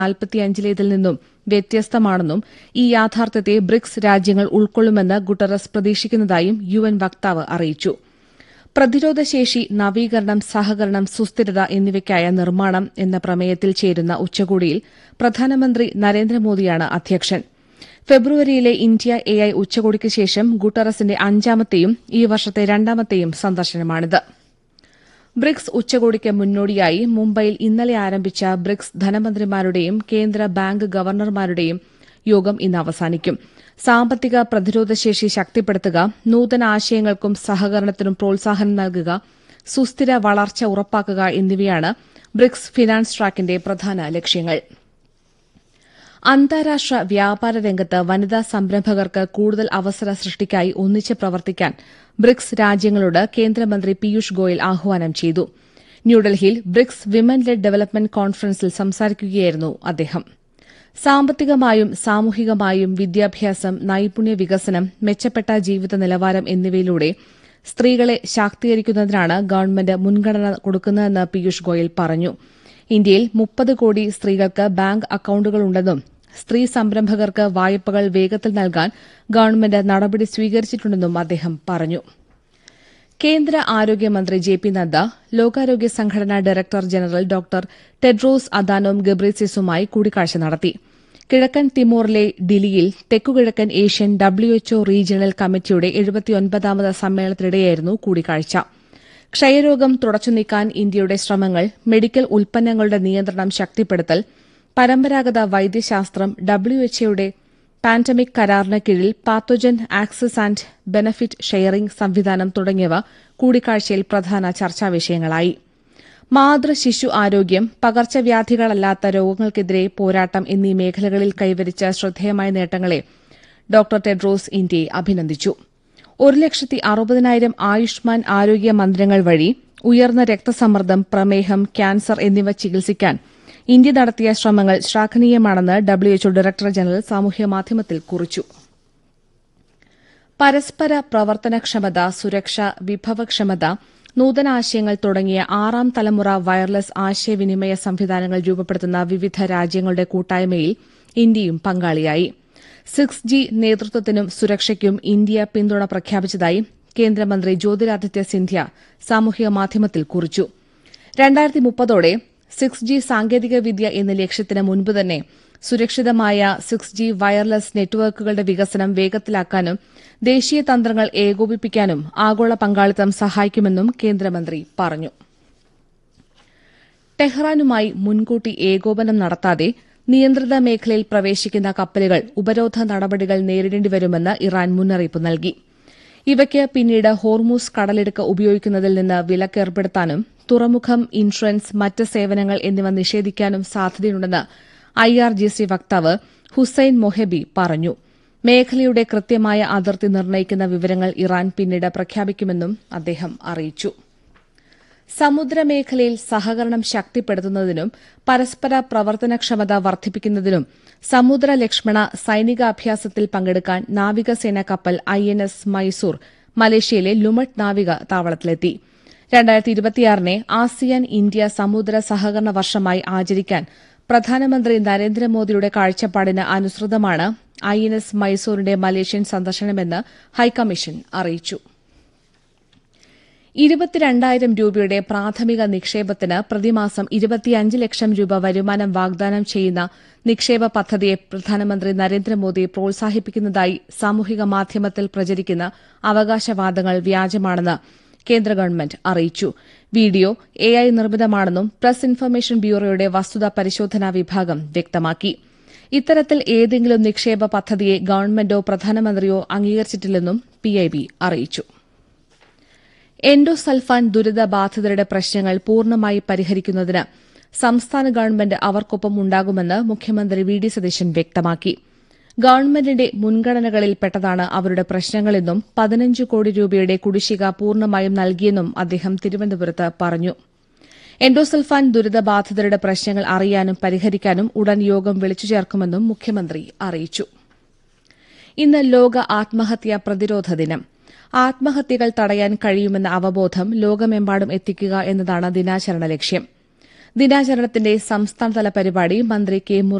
നാൽപ്പത്തിയഞ്ചിലേതിൽ നിന്നും വ്യത്യസ്തമാണെന്നും ഈ യാഥാർത്ഥ്യത്തെ ബ്രിക്സ് രാജ്യങ്ങൾ ഉൾക്കൊള്ളുമെന്ന് ഗുട്ടറസ് പ്രതീക്ഷിക്കുന്നതായും യു എൻ വക്താവ് അറിയിച്ചു പ്രതിരോധശേഷി നവീകരണം സഹകരണം സുസ്ഥിരത എന്നിവയ്ക്കായ നിർമ്മാണം എന്ന പ്രമേയത്തിൽ ചേരുന്ന ഉച്ചകോടിയിൽ പ്രധാനമന്ത്രി നരേന്ദ്രമോദിയാണ് അധ്യക്ഷൻ ഫെബ്രുവരിയിലെ ഇന്ത്യ എ ഐ ഉച്ചകോടിക്ക് ശേഷം ഗുട്ടറസിന്റെ അഞ്ചാമത്തെയും ഈ വർഷത്തെ രണ്ടാമത്തെയും സന്ദർശനമാണിത് ബ്രിക്സ് ഉച്ചകോടിക്ക് മുന്നോടിയായി മുംബൈയിൽ ഇന്നലെ ആരംഭിച്ച ബ്രിക്സ് ധനമന്ത്രിമാരുടെയും കേന്ദ്ര ബാങ്ക് ഗവർണർമാരുടെയും യോഗം ഇന്ന് അവസാനിക്കും സാമ്പത്തിക പ്രതിരോധശേഷി ശക്തിപ്പെടുത്തുക നൂതന ആശയങ്ങൾക്കും സഹകരണത്തിനും പ്രോത്സാഹനം നൽകുക സുസ്ഥിര വളർച്ച ഉറപ്പാക്കുക എന്നിവയാണ് ബ്രിക്സ് ഫിനാൻസ് ട്രാക്കിന്റെ പ്രധാന ലക്ഷ്യങ്ങൾ അന്താരാഷ്ട്ര വ്യാപാര രംഗത്ത് വനിതാ സംരംഭകർക്ക് കൂടുതൽ അവസര സൃഷ്ടിക്കായി ഒന്നിച്ച് പ്രവർത്തിക്കാൻ ബ്രിക്സ് രാജ്യങ്ങളോട് കേന്ദ്രമന്ത്രി പീയൂഷ് ഗോയൽ ആഹ്വാനം ചെയ്തു ന്യൂഡൽഹിയിൽ ബ്രിക്സ് വിമൻ ലെഡ് ഡെവലപ്മെന്റ് കോൺഫറൻസിൽ സംസാരിക്കുകയായിരുന്നു അദ്ദേഹം സാമ്പത്തികമായും സാമൂഹികമായും വിദ്യാഭ്യാസം നൈപുണ്യ വികസനം മെച്ചപ്പെട്ട ജീവിത നിലവാരം എന്നിവയിലൂടെ സ്ത്രീകളെ ശാക്തീകരിക്കുന്നതിനാണ് ഗവൺമെന്റ് മുൻഗണന കൊടുക്കുന്നതെന്ന് പീയൂഷ് ഗോയൽ പറഞ്ഞു ഇന്ത്യയിൽ മുപ്പത് കോടി സ്ത്രീകൾക്ക് ബാങ്ക് അക്കൌണ്ടുകളുണ്ടെന്നും സ്ത്രീ സംരംഭകർക്ക് വായ്പകൾ വേഗത്തിൽ നൽകാൻ ഗവൺമെന്റ് നടപടി സ്വീകരിച്ചിട്ടുണ്ടെന്നും അദ്ദേഹം പറഞ്ഞു കേന്ദ്ര ആരോഗ്യമന്ത്രി ജെ പി നദ്ദ ലോകാരോഗ്യ സംഘടനാ director general doctor Tedros Adhanom ഗബ്രീസിസുമായി കൂടിക്കാഴ്ച നടത്തി കിഴക്കൻ തിമോറിലെ ഡിലിയിൽ തെക്കുകിഴക്കൻ ഏഷ്യൻ ഡബ്ല്യുഎച്ച്ഒ റീജിയണൽ കമ്മിറ്റിയുടെ എഴുപത്തിയൊൻപതാമത് സമ്മേളനത്തിനിടെയായിരുന്നു കൂടിക്കാഴ്ച ക്ഷയരോഗം തുടച്ചുനീക്കാൻ ഇന്ത്യയുടെ ശ്രമങ്ങൾ മെഡിക്കൽ ഉൽപ്പന്നങ്ങളുടെ നിയന്ത്രണം ശക്തിപ്പെടുത്തൽ പരമ്പരാഗത വൈദ്യശാസ്ത്രം ഡബ്ല്യുഎച്ച്ഒയുടെ പാൻഡമിക് കരാറിന് കീഴിൽ pathogen access and benefit sharing സംവിധാനം തുടങ്ങിയവ കൂടിക്കാഴ്ചയിൽ പ്രധാന ചർച്ചാ വിഷയങ്ങളായി മാതൃ ശിശു ആരോഗ്യം പകർച്ചവ്യാധികളല്ലാത്ത രോഗങ്ങൾക്കെതിരെ പോരാട്ടം എന്നീ മേഖലകളിൽ കൈവരിച്ച ശ്രദ്ധേയമായ നേട്ടങ്ങളെ ഡോക്ടർ ടെഡ്രോസ് ഇന്ത്യയെ അഭിനന്ദിച്ചു ഒരു ലക്ഷത്തി അറുപതിനായിരം ആയുഷ്മാൻ ആരോഗ്യ മന്ദിരങ്ങൾ വഴി ഉയർന്ന രക്തസമ്മർദ്ദം പ്രമേഹം ക്യാൻസർ എന്നിവ ചികിത്സിക്കാൻ ഇന്ത്യ നടത്തിയ ശ്രമങ്ങൾ ശ്ലാഘനീയമാണെന്ന് ഡബ്ല്യുഎച്ച്ഒ ഡയറക്ടർ ജനറൽ സാമൂഹ്യമാധ്യമത്തിൽ കുറിച്ചു പരസ്പര പ്രവർത്തനക്ഷമത സുരക്ഷ വിഭവക്ഷമത നൂതനാശയങ്ങൾ തുടങ്ങിയ ആറാം തലമുറ വയർലെസ് ആശയവിനിമയ സംവിധാനങ്ങൾ രൂപപ്പെടുത്തുന്ന വിവിധ രാജ്യങ്ങളുടെ കൂട്ടായ്മയിൽ ഇന്ത്യയും പങ്കാളിയായി സിക്സ് ജി നേതൃത്വത്തിനും സുരക്ഷയ്ക്കും ഇന്ത്യ പിന്തുണ പ്രഖ്യാപിച്ചതായി കേന്ദ്രമന്ത്രി ജ്യോതിരാദിത്യ സിന്ധ്യ സാമൂഹിക മാധ്യമത്തിൽ കുറിച്ചു രണ്ടായിരത്തി മുപ്പതോടെ സിക്സ് ജി സാങ്കേതികവിദ്യ എന്ന ലക്ഷ്യത്തിന് മുൻപ് തന്നെ സുരക്ഷിതമായ സിക്സ് ജി വയർലെസ് നെറ്റ്വർക്കുകളുടെ വികസനം വേഗത്തിലാക്കാനും ദേശീയ തന്ത്രങ്ങൾ ഏകോപിപ്പിക്കാനും ആഗോള പങ്കാളിത്തം സഹായിക്കുമെന്നും കേന്ദ്രമന്ത്രി പറഞ്ഞു ടെഹ്റാനുമായി മുൻകൂട്ടി ഏകോപനം നടത്താതെ നിയന്ത്രിത മേഖലയിൽ പ്രവേശിക്കുന്ന കപ്പലുകൾ ഉപരോധ നടപടികൾ നേരിടേണ്ടിവരുമെന്ന് ഇറാൻ മുന്നറിയിപ്പ് നൽകി ഇവയ്ക്ക് പിന്നീട് ഹോർമൂസ് കടലിടുക്ക് ഉപയോഗിക്കുന്നതിൽ നിന്ന് വിലക്കേർപ്പെടുത്താനും തുറമുഖം ഇൻഷുറൻസ് മറ്റ് സേവനങ്ങൾ എന്നിവ നിഷേധിക്കാനും സാധ്യതയുണ്ടെന്ന് ഐ ആർ ജി സി വക്താവ് ഹുസൈൻ മൊഹബി പറഞ്ഞു മേഖലയുടെ കൃത്യമായ അതിർത്തി നിർണ്ണയിക്കുന്ന വിവരങ്ങൾ ഇറാൻ പിന്നീട് പ്രഖ്യാപിക്കുമെന്നും അദ്ദേഹം അറിയിച്ചു സമുദ്രമേഖലയിൽ സഹകരണം ശക്തിപ്പെടുത്തുന്നതിനും പരസ്പര പ്രവർത്തനക്ഷമത വർദ്ധിപ്പിക്കുന്നതിനും സമുദ്ര ലക്ഷ്മണ സൈനികാഭ്യാസത്തിൽ പങ്കെടുക്കാൻ നാവികസേന കപ്പൽ ഐ എൻ എസ് മൈസൂർ മലേഷ്യയിലെ ലുമട്ട് നാവിക താവളത്തിലെത്തി രണ്ടായിരത്തി ഇരുപത്തിയാറിനെ ആസിയാൻ ഇന്ത്യ സമുദ്ര സഹകരണ വർഷമായി ആചരിക്കാൻ പ്രധാനമന്ത്രി നരേന്ദ്രമോദിയുടെ കാഴ്ചപ്പാടിന് അനുസൃതമാണ് ഐ എൻ എസ് മൈസൂരിന്റെ മലേഷ്യൻ സന്ദർശനമെന്ന് ഹൈക്കമ്മീഷൻ അറിയിച്ചു ഇരുപത്തിരണ്ടായിരം രൂപയുടെ പ്രാഥമിക നിക്ഷേപത്തിന് പ്രതിമാസം ഇരുപത്തിയഞ്ച് ലക്ഷം രൂപ വരുമാനം വാഗ്ദാനം ചെയ്യുന്ന നിക്ഷേപ പദ്ധതിയെ പ്രധാനമന്ത്രി നരേന്ദ്രമോദി പ്രോത്സാഹിപ്പിക്കുന്നതായി സാമൂഹിക മാധ്യമത്തിൽ പ്രചരിക്കുന്ന അവകാശവാദങ്ങൾ വ്യാജമാണെന്ന് കേന്ദ്ര ഗവൺമെന്റ് അറിയിച്ചു വീഡിയോ എ ഐ നിർമ്മിതമാണെന്നും പ്രസ് ഇൻഫർമേഷൻ ബ്യൂറോയുടെ വസ്തുതാ പരിശോധനാ വിഭാഗം വ്യക്തമാക്കി ഇത്തരത്തിൽ ഏതെങ്കിലും നിക്ഷേപ പദ്ധതിയെ ഗവൺമെന്റോ പ്രധാനമന്ത്രിയോ അംഗീകരിച്ചിട്ടില്ലെന്നും പിഐബി അറിയിച്ചു എൻഡോസൾഫാൻ ദുരിതബാധിതരുടെ പ്രശ്നങ്ങൾ പൂർണ്ണമായി പരിഹരിക്കുന്നതിന് സംസ്ഥാന ഗവൺമെന്റ് അവർക്കൊപ്പം ഉണ്ടാകുമെന്ന് മുഖ്യമന്ത്രി വി ഡി സതീശൻ വ്യക്തമാക്കി ഗവൺമെന്റിന്റെ മുൻഗണനകളിൽപ്പെട്ടതാണ് അവരുടെ പ്രശ്നങ്ങളെന്നും പതിനഞ്ച് കോടി രൂപയുടെ കുടിശ്ശിക പൂർണ്ണമായും നൽകിയെന്നും അദ്ദേഹം തിരുവനന്തപുരത്ത് പറഞ്ഞു എൻഡോസൾഫാൻ ദുരിതബാധിതരുടെ പ്രശ്നങ്ങൾ അറിയാനും പരിഹരിക്കാനും ഉടൻ യോഗം വിളിച്ചു ചേർക്കുമെന്നും മുഖ്യമന്ത്രി അറിയിച്ചു ഇന്ന് ലോക ആത്മഹത്യാ പ്രതിരോധ ദിനം ആത്മഹത്യകൾ തടയാൻ കഴിയുമെന്ന അവബോധം ലോകമെമ്പാടും എത്തിക്കുക എന്നതാണ് ദിനാചരണ ലക്ഷ്യം ദിനാചരണത്തിന്റെ സംസ്ഥാനതല പരിപാടി മന്ത്രി കെ